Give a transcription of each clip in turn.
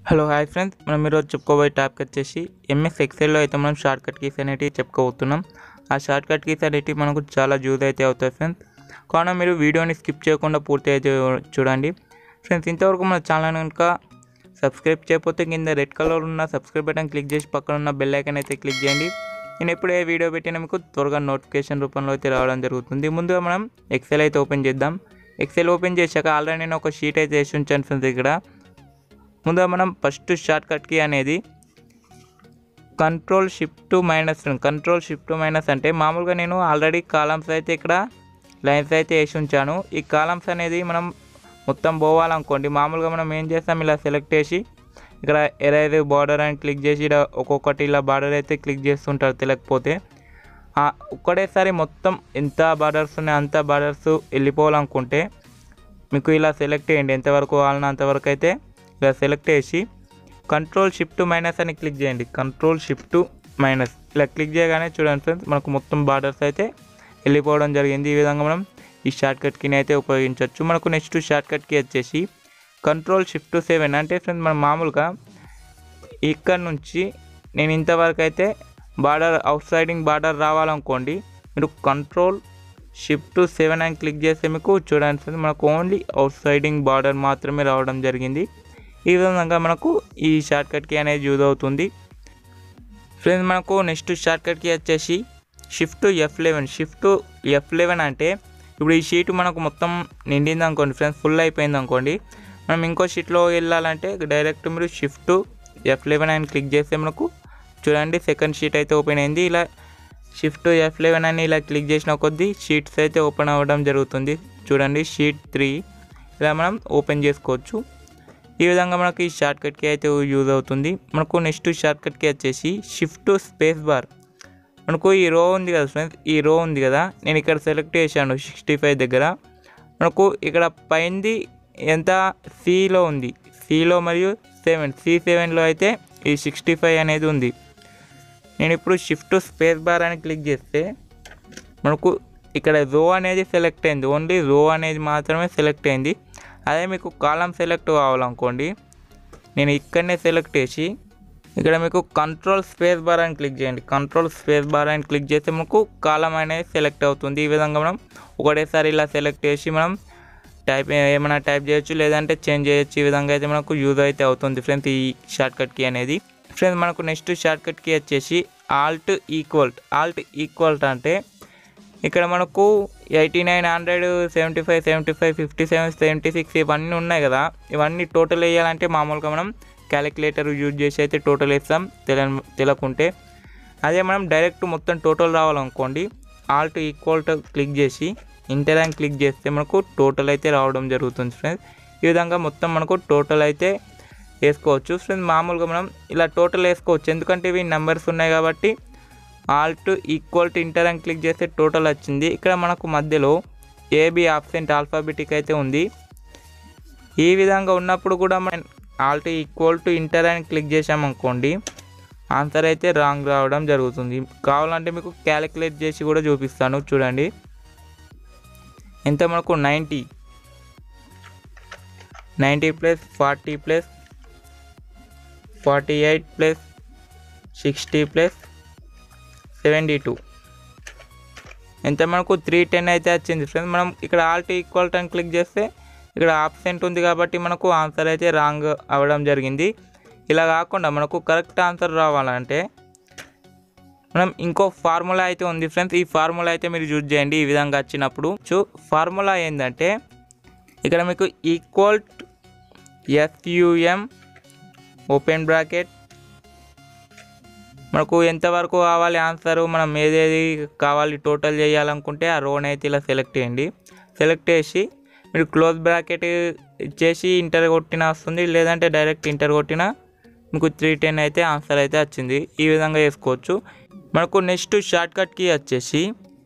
hello hi friends మనం ఈరోజు చెప్పుకోబోయే టాపిక్ వచ్చేసి ఎంఎస్ ఎక్సెల్లో అయితే మనం షార్ట్ కట్ కీస్ అనేటివి చెప్పుకోబోతున్నాం ఆ షార్ట్ కట్ కీస్ అనేటివి మనకు చాలా యూజ్ అయితే అవుతాయి ఫ్రెండ్స్ కావున మీరు వీడియోని స్కిప్ చేయకుండా పూర్తి అయితే చూడండి ఫ్రెండ్స్ ఇంతవరకు మన ఛానల్ కనుక సబ్స్క్రైబ్ చేయకపోతే కింద రెడ్ కలర్ ఉన్న సబ్స్క్రైబ్ బటన్ క్లిక్ చేసి పక్కన ఉన్న బెల్ ఐకాన్ అయితే క్లిక్ చేయండి నేను ఎప్పుడు ఏ వీడియో పెట్టినా మీకు త్వరగా నోటిఫికేషన్ రూపంలో అయితే రావడం జరుగుతుంది ముందుగా మనం ఎక్సెల్ అయితే ఓపెన్ చేద్దాం ఎక్సెల్ ఓపెన్ చేశాక ఆల్రెడీ నేను ఒక షీట్ అయితే వేసి ఉంచాను ఫ్రెండ్స్ ఇక్కడ ముందుగా మనం ఫస్ట్ షార్ట్ కట్కి అనేది control shift minus control shift minus అంటే మామూలుగా నేను ఆల్రెడీ కాలమ్స్ అయితే ఇక్కడ లైన్స్ అయితే వేసి ఉంచాను ఈ కాలమ్స్ అనేది మనం మొత్తం పోవాలనుకోండి మామూలుగా మనం ఏం చేస్తాం ఇలా సెలెక్ట్ చేసి ఇక్కడ ఎరైజ్ బార్డర్ అని క్లిక్ చేసి ఇలా ఒక్కొక్కటి ఇలా బార్డర్ అయితే క్లిక్ చేస్తుంటారు తెలియకపోతే ఆ ఒక్కటేసారి మొత్తం ఎంత బార్డర్స్ ఉన్నాయి అంత బార్డర్స్ వెళ్ళిపోవాలనుకుంటే మీకు ఇలా సెలెక్ట్ చేయండి ఎంతవరకు కావాలన్నా అంతవరకు అయితే ఇలా సెలెక్ట్ చేసి కంట్రోల్ షిఫ్ట్ మైనస్ అని క్లిక్ చేయండి కంట్రోల్ షిఫ్ట్ మైనస్ ఇలా క్లిక్ చేయగానే చూడండి ఫ్రెండ్స్ మనకు మొత్తం బార్డర్స్ అయితే వెళ్ళిపోవడం జరిగింది ఈ విధంగా మనం ఈ షార్ట్ కట్ కీని అయితే ఉపయోగించవచ్చు మనకు నెక్స్ట్ షార్ట్ కట్ కీ వచ్చేసి కంట్రోల్ షిఫ్ట్ సెవెన్ అంటే ఫ్రెండ్స్ మనం మామూలుగా ఇక్కడ నుంచి నేను ఇంతవరకు అయితే బార్డర్ అవుట్ సైడింగ్ బార్డర్ రావాలనుకోండి మీరు కంట్రోల్ షిఫ్ట్ సెవెన్ అని క్లిక్ చేస్తే మీకు చూడండి ఫ్రెండ్స్ మనకు ఓన్లీ అవుట్ సైడింగ్ బార్డర్ మాత్రమే రావడం జరిగింది ఈ విధంగా మనకు ఈ షార్ట్ కట్ కీ అనేది యూజ్ అవుతుంది ఫ్రెండ్స్ మనకు నెక్స్ట్ షార్ట్ కట్ కీ వచ్చేసి shift F eleven shift F eleven అంటే ఇప్పుడు ఈ షీట్ మనకు మొత్తం నిండింది అనుకోండి ఫ్రెండ్స్ ఫుల్ అయిపోయింది అనుకోండి మనం ఇంకో షీట్లో వెళ్ళాలంటే డైరెక్ట్ మీరు షిఫ్ట్ ఎఫ్ లెవెన్ అని క్లిక్ చేస్తే మనకు చూడండి సెకండ్ షీట్ అయితే ఓపెన్ అయింది ఇలా షిఫ్ట్ ఎఫ్ లెవెన్ అని ఇలా క్లిక్ చేసిన కొద్దీ షీట్స్ అయితే ఓపెన్ అవ్వడం జరుగుతుంది చూడండి షీట్ త్రీ ఇలా మనం ఓపెన్ చేసుకోవచ్చు ఈ విధంగా మనకు ఈ షార్ట్ కట్కి అయితే యూజ్ అవుతుంది మనకు నెక్స్ట్ షార్ట్ కట్కి వచ్చేసి షిఫ్ట్ స్పేస్ బార్ మనకు ఈ రో ఉంది కదా ఫ్రెండ్స్ ఈ రో ఉంది కదా నేను ఇక్కడ సెలెక్ట్ చేశాను సిక్స్టీ ఫైవ్ దగ్గర మనకు ఇక్కడ పైంది ఎంత సిలో ఉంది సిలో మరియు సెవెన్ సి సెవెన్లో అయితే ఈ సిక్స్టీ ఫైవ్ అనేది ఉంది నేను ఇప్పుడు షిఫ్ట్ స్పేస్ బార్ అని క్లిక్ చేస్తే మనకు ఇక్కడ రో అనేది సెలెక్ట్ అయింది ఓన్లీ రో అనేది మాత్రమే సెలెక్ట్ అయింది అదే మీకు కాలం సెలెక్ట్ కావాలనుకోండి నేను ఇక్కడనే సెలెక్ట్ చేసి ఇక్కడ మీకు కంట్రోల్ స్పేస్ బార్ అని క్లిక్ చేయండి కంట్రోల్ స్పేస్ బార్ అని క్లిక్ చేస్తే మనకు కాలం అనేది సెలెక్ట్ అవుతుంది ఈ విధంగా మనం ఒకటేసారి ఇలా సెలెక్ట్ చేసి మనం టైప్ ఏమైనా టైప్ చేయొచ్చు లేదంటే చేంజ్ చేయొచ్చు ఈ విధంగా అయితే మనకు యూజ్ అయితే అవుతుంది ఫ్రెండ్స్ ఈ షార్ట్ కట్ కీ అనేది ఫ్రెండ్స్ మనకు నెక్స్ట్ షార్ట్ కట్ కీ వచ్చేసి ఆల్ట్ ఈక్వల్ట్ ఆల్ట్ ఈక్వల్ట్ అంటే ఇక్కడ మనకు eighty nine hundred seventy five seventy five fifty seven seventy six ఇవన్నీ ఉన్నాయి కదా ఇవన్నీ టోటల్ వేయాలంటే మామూలుగా మనం క్యాలిక్యులేటర్ యూజ్ చేసి అయితే టోటల్ వేస్తాం తెల తెలకుంటే అదే మనం డైరెక్ట్ మొత్తం టోటల్ రావాలనుకోండి ఆల్ట్ ఈక్వల్ టు క్లిక్ చేసి ఇంటర్ అని క్లిక్ చేస్తే మనకు టోటల్ అయితే రావడం జరుగుతుంది ఫ్రెండ్స్ ఈ విధంగా మొత్తం మనకు టోటల్ అయితే వేసుకోవచ్చు ఫ్రెండ్స్ మామూలుగా మనం ఇలా టోటల్ వేసుకోవచ్చు ఎందుకంటే ఇవి నెంబర్స్ ఉన్నాయి కాబట్టి ఆల్ట్ ఈక్వల్ టు ఇంటర్ అని క్లిక్ చేస్తే టోటల్ వచ్చింది ఇక్కడ మనకు మధ్యలో ఏబి ఆబ్సెంట్ ఆల్ఫాబెటిక్ అయితే ఉంది ఈ విధంగా ఉన్నప్పుడు కూడా మనం ఆల్ట్ ఈక్వల్ టు ఇంటర్ అని క్లిక్ చేసామనుకోండి ఆన్సర్ అయితే రాంగ్ రావడం జరుగుతుంది కావాలంటే మీకు క్యాలిక్యులేట్ చేసి కూడా చూపిస్తాను చూడండి ఎంత మనకు ninety ninety plus forty plus forty eight plus sixty plus seventy two ఎంత మనకు త్రీ టెన్ అయితే వచ్చింది ఫ్రెండ్స్ మనం ఇక్కడ ఆల్ట్ ఈక్వల్ అని క్లిక్ చేస్తే ఇక్కడ ఆప్షెంట్ ఉంది కాబట్టి మనకు ఆన్సర్ అయితే రాంగ్ అవ్వడం జరిగింది ఇలా కాకుండా మనకు కరెక్ట్ ఆన్సర్ రావాలంటే మనం ఇంకో ఫార్ములా అయితే ఉంది ఫ్రెండ్స్ ఈ ఫార్ములా అయితే మీరు యూజ్ చేయండి ఈ విధంగా వచ్చినప్పుడు చూ ఫార్ములా ఏంటంటే ఇక్కడ మీకు ఈక్వల్ ఎస్యుఎం ఓపెన్ బ్రాకెట్ మనకు ఎంతవరకు కావాలి ఆన్సర్ మనం ఏదేది కావాలి టోటల్ చేయాలనుకుంటే ఆ రోని అయితే ఇలా సెలెక్ట్ చేయండి సెలెక్ట్ చేసి మీరు క్లోజ్ బ్రాకెట్ ఇచ్చేసి ఇంటర్ కొట్టిన వస్తుంది లేదంటే డైరెక్ట్ ఇంటర్ కొట్టిన మీకు త్రీ టెన్ అయితే ఆన్సర్ అయితే వచ్చింది ఈ విధంగా వేసుకోవచ్చు మనకు నెక్స్ట్ షార్ట్ కట్ కీ వచ్చేసి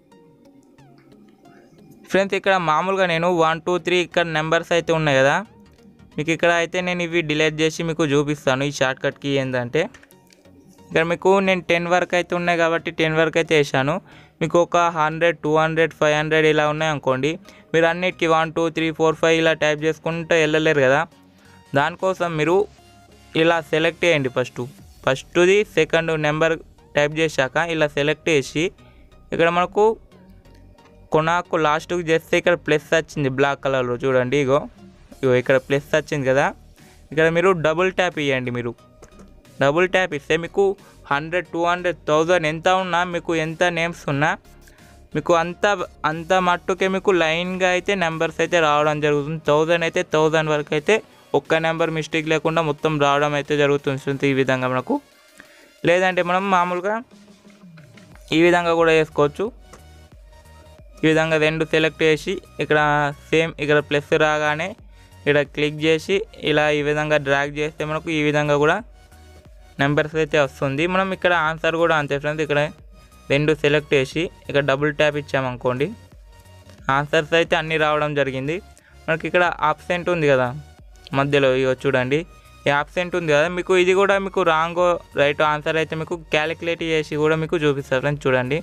ఫ్రెండ్స్ ఇక్కడ మామూలుగా నేను వన్ టూ త్రీ ఇక్కడ నెంబర్స్ అయితే ఉన్నాయి కదా మీకు ఇక్కడ అయితే నేను ఇవి డిలీట్ చేసి మీకు చూపిస్తాను ఈ షార్ట్ కట్ కీ ఏంటంటే ఇక్కడ మీకు నేను టెన్ వరకు అయితే ఉన్నాయి కాబట్టి టెన్ వరకు అయితే వేసాను మీకు ఒక hundred two hundred five hundred ఇలా ఉన్నాయి అనుకోండి మీరు అన్నిటికీ one two three four five ఇలా టైప్ చేసుకుంటూ వెళ్ళలేరు కదా దానికోసం మీరు ఇలా సెలెక్ట్ చేయండి ఫస్ట్ ఫస్ట్ది సెకండ్ నెంబర్ టైప్ చేశాక ఇలా సెలెక్ట్ చేసి ఇక్కడ మనకు కొనాకు లాస్ట్కి చేస్తే ఇక్కడ ప్లస్ వచ్చింది బ్లాక్ కలర్లో చూడండి ఇగో ఇగో ఇక్కడ ప్లస్ వచ్చింది కదా ఇక్కడ మీరు డబుల్ ట్యాప్ ఇవ్వండి మీరు డబుల్ ట్యాప్ ఇస్తే మీకు హండ్రెడ్ టూ హండ్రెడ్ థౌజండ్ ఎంత ఉన్నా మీకు ఎంత నేమ్స్ ఉన్నా మీకు అంత అంత మట్టుకే మీకు లైన్గా అయితే నెంబర్స్ అయితే రావడం జరుగుతుంది థౌజండ్ అయితే థౌజండ్ వరకు అయితే ఒక్క నెంబర్ మిస్టేక్ లేకుండా మొత్తం రావడం అయితే జరుగుతుంది ఈ విధంగా మనకు లేదంటే మనం మామూలుగా ఈ విధంగా కూడా చేసుకోవచ్చు ఈ విధంగా రెండు సెలెక్ట్ చేసి ఇక్కడ సేమ్ ఇక్కడ ప్లస్ రాగానే ఇక్కడ క్లిక్ చేసి ఇలా ఈ విధంగా డ్రాగ్ చేస్తే మనకు ఈ విధంగా కూడా నెంబర్స్ అయితే వస్తుంది మనం ఇక్కడ ఆన్సర్ కూడా అంతే ఫ్రెండ్స్ ఇక్కడ రెండు సెలెక్ట్ చేసి ఇక్కడ డబుల్ ట్యాప్ ఇచ్చామనుకోండి ఆన్సర్స్ అయితే అన్నీ రావడం జరిగింది మనకి ఇక్కడ ఆబ్సెంట్ ఉంది కదా మధ్యలో ఇగో చూడండి ఈ ఆబ్సెంట్ ఉంది కదా మీకు ఇది కూడా మీకు రాంగ్ రైట్ ఆన్సర్ అయితే మీకు క్యాలిక్యులేట్ చేసి కూడా మీకు చూపిస్తారు ఫ్రెండ్స్ చూడండి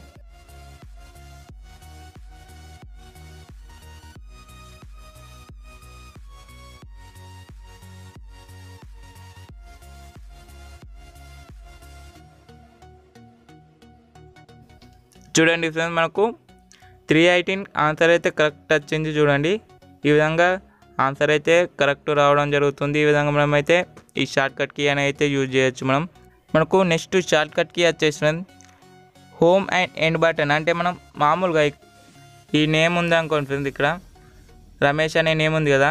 చూడండి ఫ్రెండ్స్ మనకు త్రీ ఎయిటీన్ ఆన్సర్ అయితే కరెక్ట్ వచ్చింది చూడండి ఈ విధంగా ఆన్సర్ అయితే కరెక్ట్ రావడం జరుగుతుంది ఈ విధంగా మనం అయితే ఈ షార్ట్ కట్ కీ అని అయితే యూజ్ చేయొచ్చు మనం మనకు నెక్స్ట్ షార్ట్ కట్ కీ వచ్చేసి friends home and end button అంటే మనం మామూలుగా ఈ- ఈ నేమ్ ఉంది అనుకోండి ఫ్రెండ్స్ ఇక్కడ రమేష్ అనే నేమ్ ఉంది కదా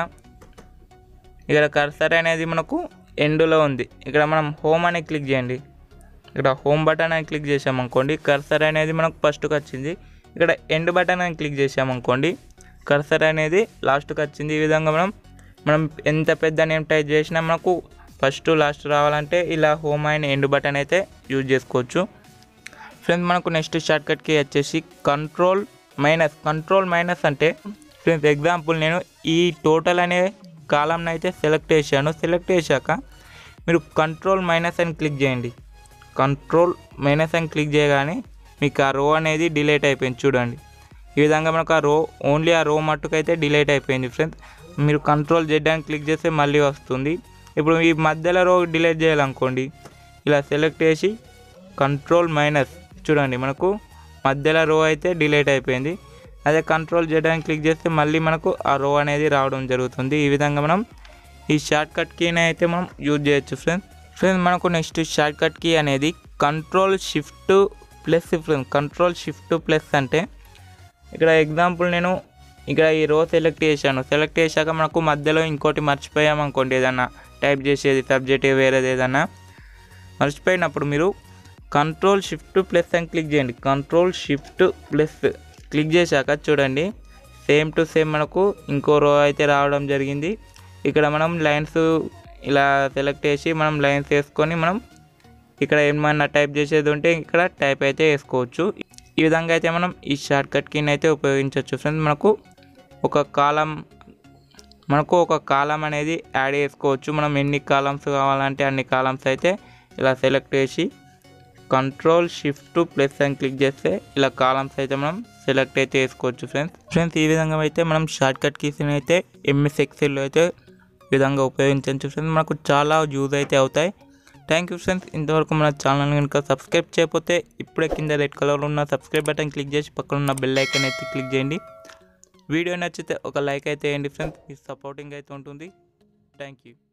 ఇక్కడ కర్సర్ అనేది మనకు ఎండ్లో ఉంది ఇక్కడ మనం హోమ్ అని క్లిక్ చేయండి ఇక్కడ హోమ్ బటన్ అని క్లిక్ చేసామనుకోండి కర్సర్ అనేది మనకు ఫస్ట్కి వచ్చింది ఇక్కడ ఎండ్ బటన్ అని క్లిక్ చేసామనుకోండి కర్సర్ అనేది లాస్ట్కి వచ్చింది ఈ విధంగా మనం మనం ఎంత పెద్ద నేమ్ టైప్ చేసినా మనకు ఫస్ట్ లాస్ట్ రావాలంటే ఇలా హోమ్ అండ్ ఎండ్ బటన్ అయితే యూజ్ చేసుకోవచ్చు ఫ్రెండ్స్ మనకు నెక్స్ట్ షార్ట్ కట్కి వచ్చేసి కంట్రోల్ మైనస్ కంట్రోల్ మైనస్ అంటే ఫ్రెండ్స్ ఎగ్జాంపుల్ నేను ఈ టోటల్ అనే కాలంని అయితే సెలెక్ట్ చేశాను సెలెక్ట్ చేశాక మీరు కంట్రోల్ మైనస్ అని క్లిక్ చేయండి కంట్రోల్ మైనస్ అని క్లిక్ చేయగానే మీకు ఆ రో అనేది డిలీట్ అయిపోయింది చూడండి ఈ విధంగా మనకు ఆ రో ఓన్లీ ఆ రో మట్టుకైతే డిలీట్ అయిపోయింది ఫ్రెండ్స్ మీరు కంట్రోల్ జెడ్ అని క్లిక్ చేస్తే మళ్ళీ వస్తుంది ఇప్పుడు ఈ మధ్యలో రో డిలీట్ చేయాలనుకోండి ఇలా సెలెక్ట్ చేసి కంట్రోల్ మైనస్ చూడండి మనకు మధ్యలో రో అయితే డిలీట్ అయిపోయింది అదే కంట్రోల్ జెడ్ అని క్లిక్ చేస్తే మళ్ళీ మనకు ఆ రో అనేది రావడం జరుగుతుంది ఈ విధంగా మనం ఈ షార్ట్ కట్ కీని అయితే మనం యూజ్ చేయొచ్చు ఫ్రెండ్స్ ఫ్రెండ్స్ మనకు నెక్స్ట్ షార్ట్ కట్ కీ అనేది control shift plus friends control shift plus అంటే ఇక్కడ ఎగ్జాంపుల్ నేను ఇక్కడ ఈ రో సెలెక్ట్ చేశాను సెలెక్ట్ చేశాక మనకు మధ్యలో ఇంకోటి మర్చిపోయాం అనుకోండి ఏదన్నా టైప్ చేసేది సబ్జెక్ట్ వేరేది ఏదన్నా మర్చిపోయినప్పుడు మీరు కంట్రోల్ షిఫ్ట్ ప్లస్ అని క్లిక్ చేయండి కంట్రోల్ షిఫ్ట్ ప్లస్ క్లిక్ చేశాక చూడండి సేమ్ టు సేమ్ మనకు ఇంకో రో అయితే రావడం జరిగింది ఇక్కడ మనం లైన్స్ ఇలా సెలెక్ట్ చేసి మనం లైన్స్ వేసుకొని మనం ఇక్కడ ఏమన్నా టైప్ చేసేది ఉంటే ఇక్కడ టైప్ అయితే వేసుకోవచ్చు ఈ విధంగా అయితే మనం ఈ షార్ట్ కట్ కీని అయితే ఉపయోగించవచ్చు ఫ్రెండ్స్ మనకు ఒక కాలం మనకు ఒక కాలం అనేది యాడ్ చేసుకోవచ్చు మనం ఎన్ని కాలమ్స్ కావాలంటే అన్ని కాలమ్స్ అయితే ఇలా సెలెక్ట్ చేసి కంట్రోల్ షిఫ్ట్ ప్లస్ అని క్లిక్ చేస్తే ఇలా కాలమ్స్ అయితే మనం సెలెక్ట్ అయితే చేసుకోవచ్చు ఫ్రెండ్స్ ఫ్రెండ్స్ ఈ విధంగా అయితే మనం షార్ట్ కట్ కీస్ని అయితే ఎంఎస్ ఎక్సెల్లో అయితే ఈ విధంగా ఉపయోగించవచ్చు ఫ్రెండ్స్ మనకు చాలా యూజ్ అయితే అవుతాయి థ్యాంక్ యూ ఫ్రెండ్స్ ఇంతవరకు మన ఛానల్ కనుక సబ్స్క్రైబ్ చేయకపోతే ఇప్పుడే కింద రెడ్ కలర్ ఉన్న సబ్స్క్రైబ్ బటన్ క్లిక్ చేసి పక్కన ఉన్న బెల్ ఐకాన్ అయితే క్లిక్ చేయండి వీడియో నచ్చితే ఒక లైక్ అయితే వేయండి ఫ్రెండ్స్ మీ సపోర్టింగ్ అయితే ఉంటుంది థ్యాంక్ యూ